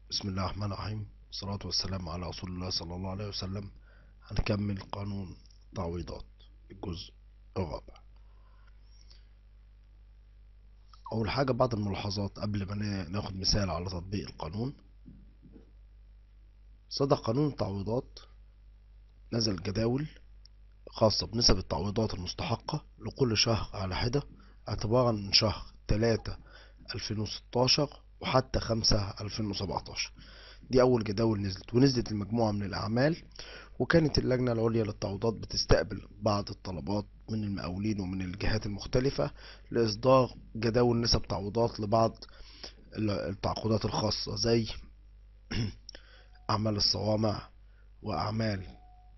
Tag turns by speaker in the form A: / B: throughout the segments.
A: بسم الله الرحمن الرحيم والصلاة والسلام على رسول الله صلى الله عليه وسلم هنكمل قانون تعويضات الجزء الرابع أول حاجة بعض الملاحظات قبل ما نا- ناخد مثال على تطبيق القانون صدر قانون التعويضات نزل جداول خاصة بنسب التعويضات المستحقة لكل شهر على حدة اعتبارا من شهر تلاتة ألفين وستاشر وحتى خمسة ألفين وسبعتاشر دي أول جداول نزلت ونزلت المجموعة من الأعمال وكانت اللجنة العليا للتعويضات بتستقبل بعض الطلبات من المقاولين ومن الجهات المختلفة لإصدار جداول نسب تعويضات لبعض ال- التعاقدات الخاصة زي أعمال الصوامع وأعمال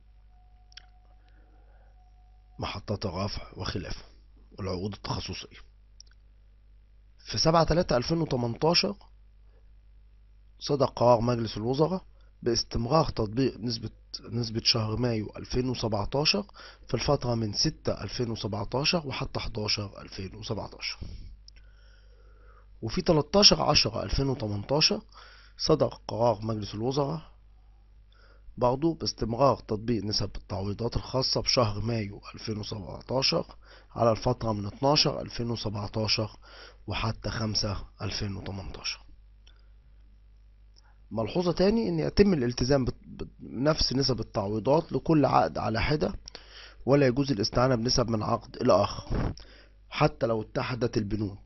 A: محطات الرفع وخلافه والعقود التخصصية في سبعة تلاتة ألفين وتمنتاشر صدر قرار مجلس الوزراء باستمرار تطبيق نسبة نسبة شهر مايو 2017 في الفترة من 6 2017 وحتى 11 2017 وفي 13 10 2018 صدر قرار مجلس الوزراء برضو باستمرار تطبيق نسب التعويضات الخاصة بشهر مايو 2017 على الفترة من 12 2017 وحتى 5 2018 ملحوظة تاني ان يتم الالتزام بت- بنفس نسب التعويضات لكل عقد على حدة ولا يجوز الاستعانة بنسب من عقد إلى آخر حتى لو اتحدت البنود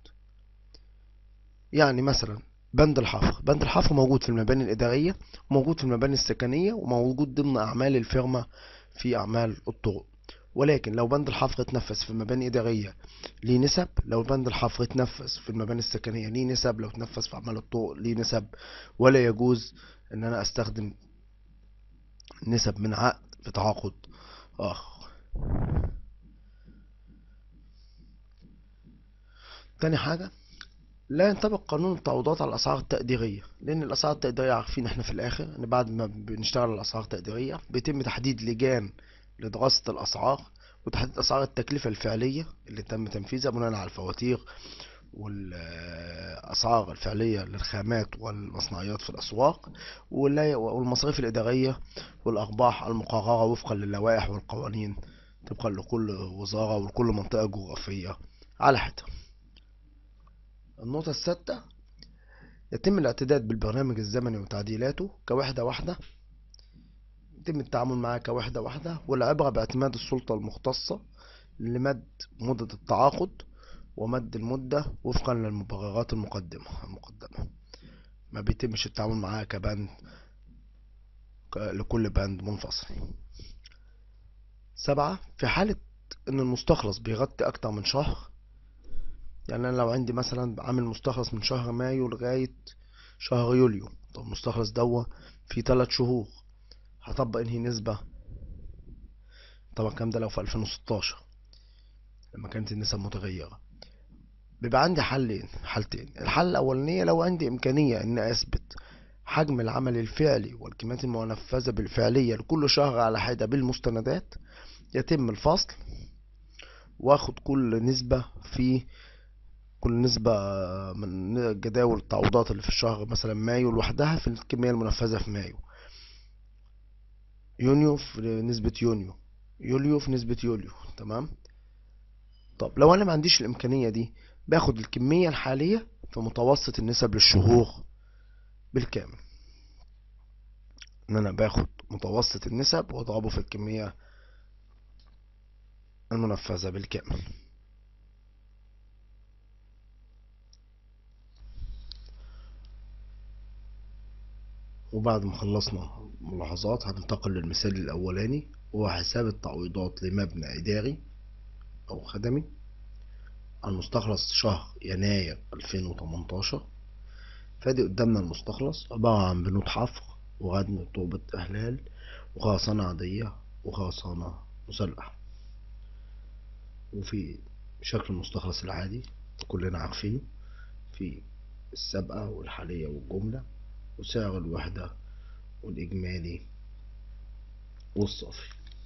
A: يعني مثلا بند الحفر بند الحفر موجود في المباني الإدارية وموجود في المباني السكنية وموجود ضمن أعمال الفيرما في أعمال الطرق ولكن لو بند الحفر اتنفذ في مباني إدارية ليه نسب لو بند الحفر اتنفذ في المباني السكنية ليه نسب لو اتنفذ في أعمال الطرق ليه نسب ولا يجوز إن أنا أستخدم نسب من عقد في تعاقد آخر تاني حاجة لا ينطبق قانون التعويضات على الأسعار التقديرية لأن الأسعار التقديرية عارفين احنا في الآخر إن بعد ما بنشتغل على الأسعار التقديرية بيتم تحديد لجان لدراسة الأسعار وتحديد أسعار التكلفة الفعلية اللي تم تنفيذها بناء على الفواتير والأسعار الفعلية للخامات والمصنعيات في الأسواق ولا- والمصاريف الإدارية والأرباح المقررة وفقا للوائح والقوانين طبقا لكل وزارة ولكل منطقة جغرافية على حدة النقطة السادسة يتم الاعتداد بالبرنامج الزمني وتعديلاته كوحدة واحدة يتم التعامل معاه كوحدة واحدة والعبرة باعتماد السلطة المختصة لمد مدة التعاقد ومد المدة وفقا للمبررات المقدمة المقدمة ما بيتمش التعامل معاه كبند ك- لكل بند منفصل سبعة في حالة إن المستخلص بيغطي أكتر من شهر يعني أنا لو عندي مثلا عامل مستخلص من شهر مايو لغاية شهر يوليو طب المستخلص دوا فيه تلات شهور هطبق انهي نسبة طبعا الكلام ده لو في 2016 لما كانت النسب متغيرة بيبقى عندي حلين حالتين الحالة الأولانية لو عندي إمكانية إن أثبت حجم العمل الفعلي والكميات المنفذة بالفعلية لكل شهر على حدة بالمستندات يتم الفصل واخد كل نسبة في كل نسبة من جداول التعويضات اللي في الشهر مثلا مايو لوحدها في الكمية المنفذة في مايو يونيو في نسبة يونيو يوليو في نسبة يوليو تمام طب لو انا ما عنديش الامكانية دي باخد الكمية الحالية في متوسط النسب للشهور بالكامل ان انا باخد متوسط النسب واضربه في الكمية المنفذة بالكامل وبعد ما خلصنا ملاحظات هننتقل للمثال الأولاني وهو حساب التعويضات لمبنى إداري أو خدمي المستخلص شهر يناير 2018 فادي قدامنا المستخلص عبارة عن بنود حفر وردم طوبة إهلال وخرسانة عادية وخرسانة مسلحة وفي شكل المستخلص العادي كلنا عارفينه في السابقة والحالية والجملة وسعر الوحدة والإجمالي والصافي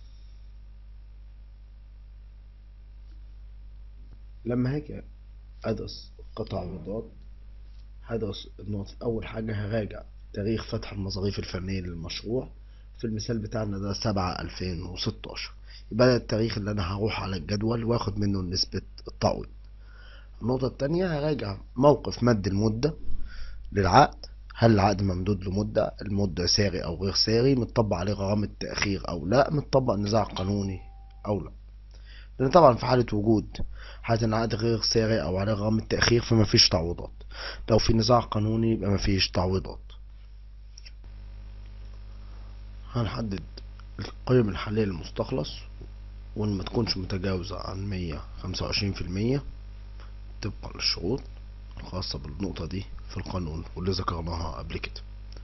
A: لما هاجي أدرس قطع العروضات هدرس النقط أول حاجة هراجع تاريخ فتح المظاريف الفنية للمشروع في المثال بتاعنا ده سبعة ألفين وستاشر يبقى ده التاريخ اللي أنا هروح على الجدول واخد منه نسبة التعويض النقطة التانية هراجع موقف مد المدة للعقد هل العقد ممدود لمدة المدة ساري أو غير ساري متطبق عليه غرامة تأخير أو لا متطبق نزاع قانوني أو لا لأن طبعا في حالة وجود حالة إن العقد غير ساري أو عليه غرامة تأخير فما فيش تعويضات لو في نزاع قانوني يبقى ما فيش تعويضات هنحدد القيم الحالية للمستخلص وإن ما تكونش متجاوزة عن مية خمسة وعشرين في المية طبقا للشروط الخاصة بالنقطة دي في القانون واللي ذكرناها قبل كده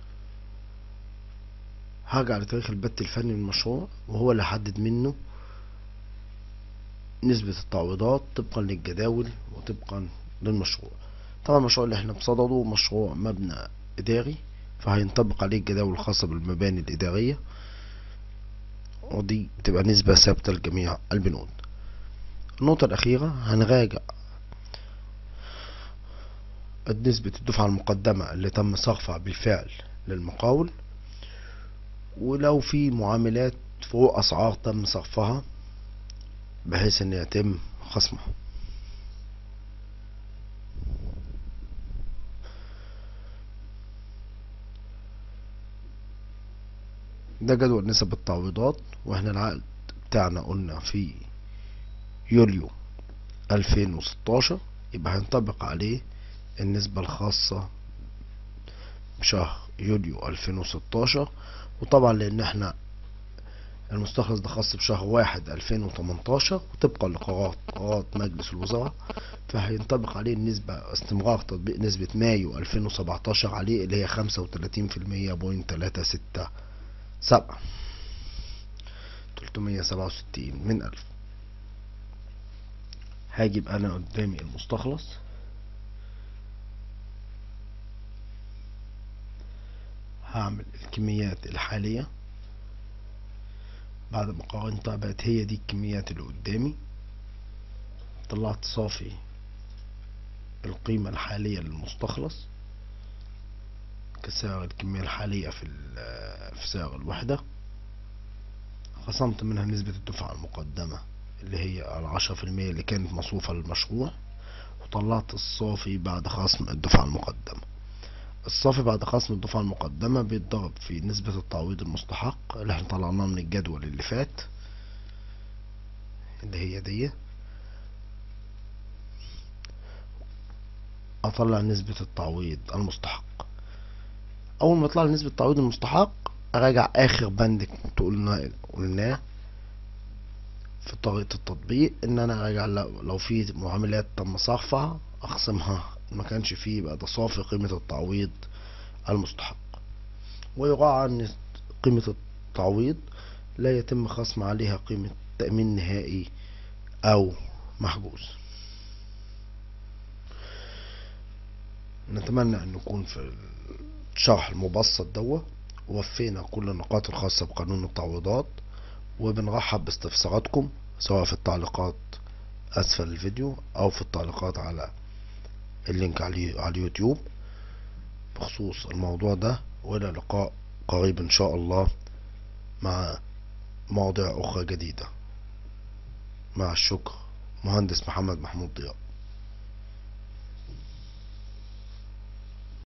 A: هرجع لتاريخ البت الفني للمشروع وهو اللي حدد منه نسبة التعويضات طبقا للجداول وطبقا للمشروع طبعا المشروع اللي احنا بصدده مشروع مبنى إداري فهينطبق عليه الجداول الخاصة بالمباني الإدارية ودي بتبقى نسبة ثابتة لجميع البنود النقطة الأخيرة هنراجع نسبة الدفعة المقدمة اللي تم صرفها بالفعل للمقاول ولو في معاملات فوق أسعار تم صرفها بحيث ان يتم خصمها ده جدول نسب التعويضات واحنا العقد بتاعنا قلنا في يوليو 2016 يبقى هينطبق عليه النسبة الخاصة بشهر يوليو 2016 وطبعا لان احنا المستخلص ده خاص بشهر واحد 2018 وطبقا لقرارات قرارات مجلس الوزراء فهينطبق عليه النسبة استمرار تطبيق نسبة مايو 2017 عليه اللي هي 35% بوينت تلاتة ستة سبعة تلتمية سبعة وستين من ألف هاجيب أنا قدامي المستخلص هعمل الكميات الحالية بعد ما قارنتها بقت هي دي الكميات اللي قدامي طلعت صافي القيمة الحالية للمستخلص كسعر الكمية الحالية في في سعر الوحدة خصمت منها نسبة الدفعة المقدمة اللي هي العشرة في المية اللي كانت مصروفة للمشروع وطلعت الصافي بعد خصم الدفعة المقدمة الصافي بعد خصم الدفعة المقدمة بيتضرب في نسبة التعويض المستحق اللي احنا طلعناه من الجدول اللي فات اللي هي دي اطلع نسبة التعويض المستحق اول ما يطلع لي نسبة التعويض المستحق اراجع اخر بند قلنا قلناه في طريقة التطبيق ان انا اراجع لو في معاملات تم صرفها اخصمها ما كانش فيه يبقى ده صافي قيمة التعويض المستحق ويراعى ان قيمة التعويض لا يتم خصم عليها قيمة تأمين نهائي او محجوز نتمنى ان نكون في الشرح المبسط دوا وفينا كل النقاط الخاصة بقانون التعويضات وبنرحب باستفساراتكم سواء في التعليقات اسفل الفيديو او في التعليقات على اللينك على اليوتيوب بخصوص الموضوع ده والى لقاء قريب ان شاء الله مع مواضيع اخرى جديدة مع الشكر مهندس محمد محمود ضياء